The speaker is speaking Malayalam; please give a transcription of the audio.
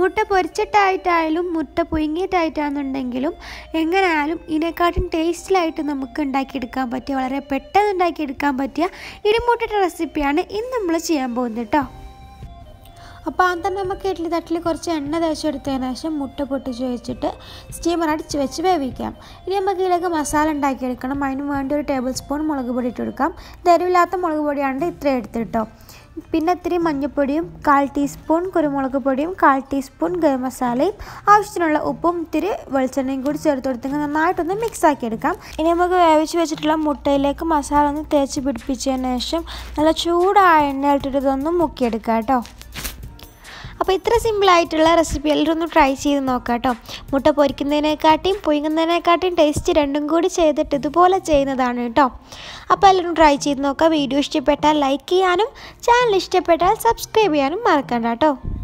മുട്ട പൊരിച്ചിട്ടായിട്ടായാലും മുട്ട പുഴുങ്ങിയിട്ടായിട്ടാണെന്നുണ്ടെങ്കിലും എങ്ങനെയായാലും ഇതിനെക്കാട്ടും ടേസ്റ്റിലായിട്ട് നമുക്ക് ഉണ്ടാക്കിയെടുക്കാൻ പറ്റിയ വളരെ പെട്ടെന്ന് ഉണ്ടാക്കിയെടുക്കാൻ പറ്റിയ ഇടിമുട്ടയുടെ റെസിപ്പിയാണ് ഇന്ന് നമ്മൾ ചെയ്യാൻ പോകുന്നത് കേട്ടോ അപ്പോൾ ആദ്യം നമുക്ക് ഇഡ്ഡലി തട്ടിൽ കുറച്ച് എണ്ണ തേച്ചെടുത്തതിന് ശേഷം മുട്ട പൊട്ടിച്ച് വെച്ചിട്ട് സ്റ്റീമർ അടിച്ച് വെച്ച് വേവിക്കാം ഇനി നമുക്ക് ഇതിലേക്ക് മസാല ഉണ്ടാക്കിയെടുക്കണം അതിന് വേണ്ടി ഒരു ടേബിൾ സ്പൂൺ മുളക് പൊടി ഇട്ടെടുക്കാം എരിവില്ലാത്ത മുളക് പൊടിയാണ് ഇത്രയും എടുത്തിട്ടോ പിന്നെ ഇത്തിരി മഞ്ഞൾപ്പൊടിയും കാൽ ടീസ്പൂൺ കുരുമുളക് പൊടിയും കാൽ ടീസ്പൂൺ ഗരം മസാലയും ആവശ്യത്തിനുള്ള ഉപ്പും ഇത്തിരി വെളിച്ചെണ്ണയും കൂടി ചേർത്ത് കൊടുത്തെങ്കിൽ നന്നായിട്ടൊന്ന് മിക്സ് ആക്കി എടുക്കാം ഇനി നമുക്ക് വേവിച്ച് വെച്ചിട്ടുള്ള മുട്ടയിലേക്ക് മസാല ഒന്ന് തേച്ച് പിടിപ്പിച്ചതിന് ശേഷം നല്ല ചൂടായ എണ്ണയിട്ടിട്ട് ഇതൊന്ന് മുക്കിയെടുക്കാം കേട്ടോ അപ്പോൾ ഇത്ര സിമ്പിളായിട്ടുള്ള റെസിപ്പി എല്ലാവരും ഒന്ന് ട്രൈ ചെയ്ത് നോക്കാം കേട്ടോ മുട്ട പൊരിക്കുന്നതിനെക്കാട്ടിയും പുഴുങ്ങുന്നതിനെക്കാട്ടിയും ടേസ്റ്റ് രണ്ടും കൂടി ചെയ്തിട്ട് ഇതുപോലെ ചെയ്യുന്നതാണ് കേട്ടോ അപ്പോൾ എല്ലാവരും ട്രൈ ചെയ്ത് നോക്കുക വീഡിയോ ഇഷ്ടപ്പെട്ടാൽ ലൈക്ക് ചെയ്യാനും ചാനൽ ഇഷ്ടപ്പെട്ടാൽ സബ്സ്ക്രൈബ് ചെയ്യാനും മറക്കണ്ട കേട്ടോ